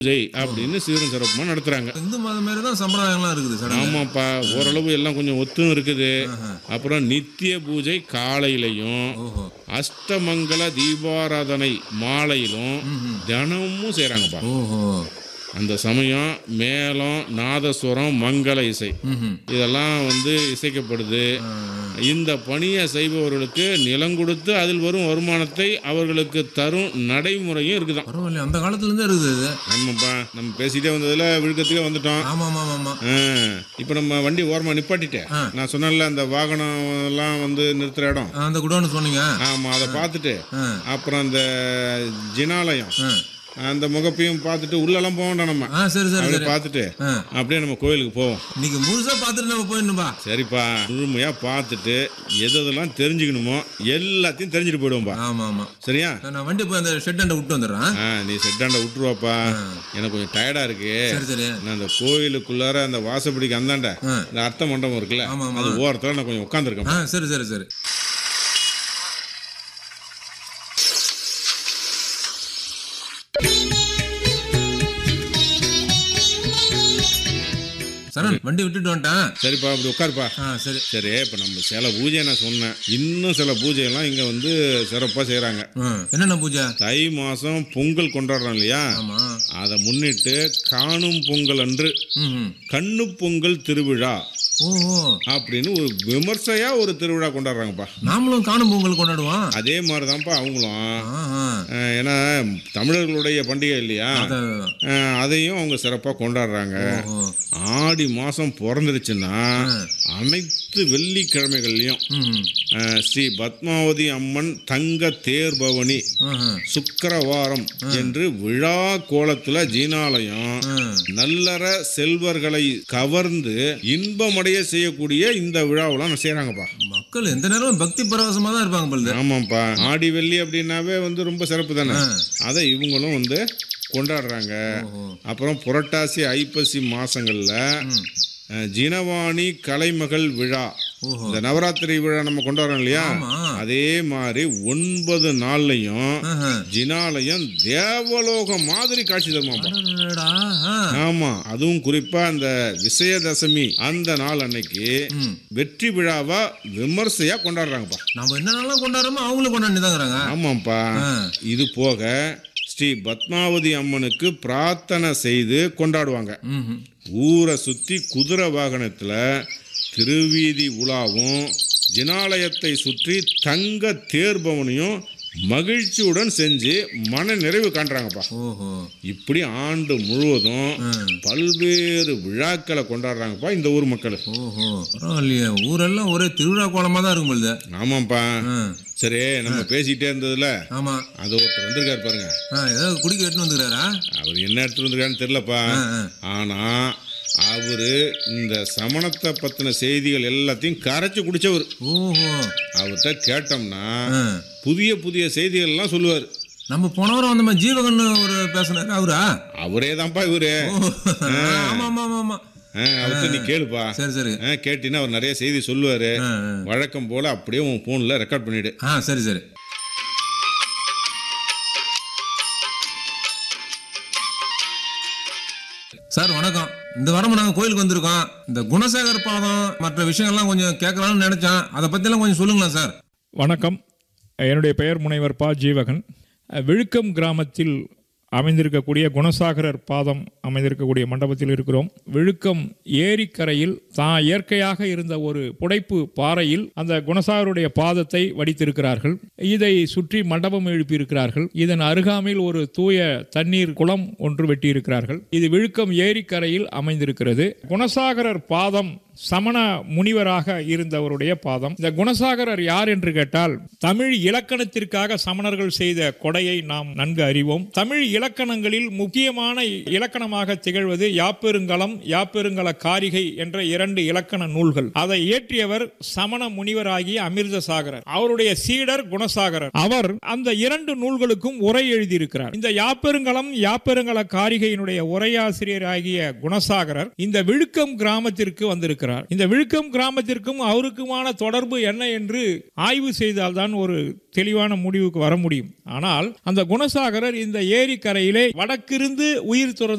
பூஜை அப்படின்னு சீரும் சிறப்புமா நடத்துறாங்க இந்து மதம் மாரி தான் சம்பிரதாயம்லாம் இருக்குது சடங்கு ஆமாப்பா ஓரளவு எல்லாம் கொஞ்சம் ஒத்தும் இருக்குது அப்புறம் நித்திய பூஜை காலையிலையும் ஓஹோ அஷ்டமங்கல தீபாராதனை மாலையிலும் தினமும் செய்கிறாங்கப்பா ஓஹோ அந்த சமயம் மேளம் நாதஸ்வரம் மங்கள இசை ம்ஹும். இதெல்லாம் வந்து இசைக்கப்படுது இந்த பணியை செய்பவர்களுக்கு நிலம் கொடுத்து அதில் வரும் வருமானத்தை அவர்களுக்கு தரும் நடைமுறையும் இருக்குதான் பரவாயில்ல அந்த காலத்துல இருந்தே இருக்குது இது ஆமாப்பா நம்ம பேசிட்டே வந்ததுல விழுக்கத்துக்கே வந்துட்டோம் ஆமா ஆமா ஆமா ஆமா இப்போ நம்ம வண்டி ஓரமாக நிப்பாட்டிட்டேன் ஆ. நான் சொன்னேன்ல அந்த வாகனம் எல்லாம் வந்து நிறுத்துற இடம் ஆ, அந்த குடோன்னு சொன்னீங்க ஆமாம் அதை பார்த்துட்டு ஆ, அப்புறம் அந்த ஜினாலயம் ஆ. அந்த முகப்பையும் பார்த்துட்டு உள்ளெல்லாம் போக வேண்டாம் நம்ம ஆ சரி சரி அப்படியே சரி பார்த்துட்டு ஆ. அப்படியே நம்ம கோயிலுக்கு போவோம் இன்னைக்கு முழுசா பார்த்துட்டு நம்ம போயிடணும்பா சரிப்பா முழுமையாக பார்த்துட்டு எது எதெல்லாம் தெரிஞ்சுக்கணுமோ எல்லாத்தையும் தெரிஞ்சுட்டு போயிடுவோம்ப்பா ஆமா ஆமா சரியா நான் வண்டி போய் அந்த ஷெட் விட்டு வந்துடுறேன் ஆ நீ செட்டாண்ட விட்டுருவாப்பா எனக்கு கொஞ்சம் டயர்டாக இருக்கு சரி சரி நான் அந்த கோயிலுக்குள்ளார அந்த வாசப்படிக்கு அந்தாண்ட ஆ. இந்த அர்த்த மண்டபம் இருக்குல்ல ஆமா, ஆமா. அது ஓரத்தில் நான் கொஞ்சம் உட்காந்துருக்கேன் ஆ சரி சரி சரி சரண் வண்டி விட்டுட்டு வந்துட்டேன் சரிப்பா அப்படி உட்காருப்பா ஆ சரி சரி இப்போ நம்ம சில பூஜை நான் சொன்னேன் இன்னும் சில பூஜையெல்லாம் இங்கே வந்து சிறப்பாக செய்கிறாங்க ஆ, என்னென்ன பூஜை தை மாதம் பொங்கல் கொண்டாடுறோம் இல்லையா ஆமா அதை முன்னிட்டு காணும் பொங்கல் அன்று ம் கண்ணு பொங்கல் திருவிழா ஓஹோ அப்படின்னு ஒரு விமர்சையா ஒரு திருவிழா கொண்டாடுறாங்கப்பா நாமளும் காணும் பொங்கல் கொண்டாடுவோம் அதே மாதிரி தான்ப்பா அவங்களும் ஆ, ஆ. அஹ், ஏன்னா தமிழர்களுடைய பண்டிகை இல்லையா அத- அஹ், அதையும் அவங்க சிறப்பாக கொண்டாடுறாங்க ஓஹோ ஆடி மாதம் பிறந்துருச்சுன்னா அனைத்து வெள்ளிக்கிழமைகள்லையும் ம் அஹ், ஸ்ரீ பத்மாவதி அம்மன் தங்க தேர் பவனி ஆஹா. சுக்கரவாரம் என்று விழா கோலத்துல ஜீனாலயம் ஆ. நல்லற செல்வர்களை கவர்ந்து இன்பமடைய செய்யக்கூடிய இந்த விழாவெல்லாம் செய்யறாங்கப்பா மக்கள் எந்த நேரமும் பக்தி பரவசமா தான் இருப்பாங்க பொழுது ஆமாப்பா ஆடி வெள்ளி அப்படின்னாவே வந்து ரொம்ப சிறப்பு தானே அதை இவங்களும் வந்து கொண்டாடுறாங்க ஓஹோ அப்புறம் புரட்டாசி ஐப்பசி மாசங்கள்ல அஹ், ஜினவாணி கலைமகள் விழா ஓஹோ இந்த நவராத்திரி விழா நம்ம கொண்டாடுறோம் இல்லையா ஆமா அதே மாதிரி ஒன்பது நாள்லையும் ஆஹா. ஜினாலயம் தேவலோகம் மாதிரி காட்சி தருமாப்பா அடடடா, ஆ. ஆமா அதுவும் குறிப்பா அந்த விசயதசமி அந்த நாள் அன்னைக்கு ம். வெற்றி விழாவா விமர்சையா கொண்டாடுறாங்கப்பா நம்ம என்னென்னலாம் கொண்டாடுறோமோ அவங்களும் கொண்டாடி தாங்கிறாங்க ஆமாப்பா இது போக ஸ்ரீ பத்மாவதி அம்மனுக்கு பிரார்த்தனை செய்து கொண்டாடுவாங்க ஊரை சுத்தி குதிரை வாகனத்துல திருவீதி உலாவும் ஜினாலயத்தை சுற்றி தங்க தேர்பவனையும் மகிழ்ச்சியுடன் செஞ்சு மன நிறைவு காண்றாங்கப்பா ஓஹோ இப்படி ஆண்டு முழுவதும் ம். பல்வேறு விழாக்களை கொண்டாடுறாங்கப்பா இந்த ஊர் மக்கள் ஓஹோ பரவாயில்லையே ஊரெல்லாம் ஒரே திருவிழா கோலமா தான் இருக்கும் பொழுது ஆமாப்பா ஆ. சரி நம்ம பேசிட்டே இருந்ததுல ஆமா அது ஒருத்தர் வந்திருக்காரு பாருங்க ஆ, ஏதாவது குடிக்க எட்டுன்னு வந்துக்கிறாரா அவர் என்ன எடுத்துட்டு வந்திருக்காருன்னு தெரியலப்பா ஆ, ஆ. ஆனா அவரு இந்த சமணத்தை பத்தின செய்திகள் எல்லாத்தையும் கரைச்சு குடிச்சவர் ஓஹோ அவர்கிட்ட கேட்டோம்னா ஆ. புதிய புதிய செய்திகள் எல்லாம் சொல்லுவார் நம்ம போன வாரம் அந்த மாதிரி ஜீவகன் ஒரு பேசினாரு அவரா அவரே தான்ப்பா இவரு ஓ, ஆமா ஆமா ஆமா ஆமா ஆ, அவர்கிட்ட நீ கேளுப்பா சரி சரி ஆ, கேட்டின்னா அவர் நிறைய செய்தி சொல்லுவாரு ஆ, ஆ. வழக்கம் போல அப்படியே உன் போன்ல ரெக்கார்ட் பண்ணிடு ஆ சரி சரி சார் வணக்கம் இந்த வாரம் நாங்கள் கோயிலுக்கு வந்திருக்கோம் இந்த குணசேகர் பாதம் மற்ற விஷயங்கள்லாம் கொஞ்சம் கேட்கலாம்னு நினைச்சேன் அதை பற்றிலாம் கொஞ்சம் சொல்லுங்களேன் சார் வணக்கம் என்னுடைய பெயர் முனைவர் பா ஜீவகன் விழுக்கம் கிராமத்தில் அமைந்திருக்கக்கூடிய குணசாகரர் பாதம் அமைந்திருக்கக்கூடிய மண்டபத்தில் இருக்கிறோம் விழுக்கம் ஏரிக்கரையில் தான் இயற்கையாக இருந்த ஒரு புடைப்பு பாறையில் அந்த குணசாகருடைய பாதத்தை வடித்திருக்கிறார்கள் இதை சுற்றி மண்டபம் எழுப்பியிருக்கிறார்கள் இதன் அருகாமையில் ஒரு தூய தண்ணீர் குளம் ஒன்று வெட்டியிருக்கிறார்கள் இது விழுக்கம் ஏரிக்கரையில் அமைந்திருக்கிறது குணசாகரர் பாதம் சமண முனிவராக இருந்தவருடைய பாதம் இந்த குணசாகரர் யார் என்று கேட்டால் தமிழ் இலக்கணத்திற்காக சமணர்கள் செய்த கொடையை நாம் நன்கு அறிவோம் தமிழ் இலக்கணங்களில் முக்கியமான இலக்கணமாக திகழ்வது யாப்பெருங்கலம் யாப்பெருங்கல காரிகை என்ற இரண்டு இலக்கண நூல்கள் அதை இயற்றியவர் சமண முனிவராகிய அமிர்தசாகரர் அவருடைய சீடர் குணசாகரர் அவர் அந்த இரண்டு நூல்களுக்கும் உரை எழுதியிருக்கிறார் இந்த யாப்பெருங்கலம் யாப்பெருங்கல காரிகையினுடைய உரையாசிரியராகிய குணசாகரர் இந்த விழுக்கம் கிராமத்திற்கு வந்திருக்கிறார் இருக்கிறார் இந்த விழுக்கம் கிராமத்திற்கும் அவருக்குமான தொடர்பு என்ன என்று ஆய்வு செய்தால்தான் ஒரு தெளிவான முடிவுக்கு வர முடியும் ஆனால் அந்த குணசாகரர் இந்த ஏரி கரையிலே வடக்கிருந்து உயிர் துறந்த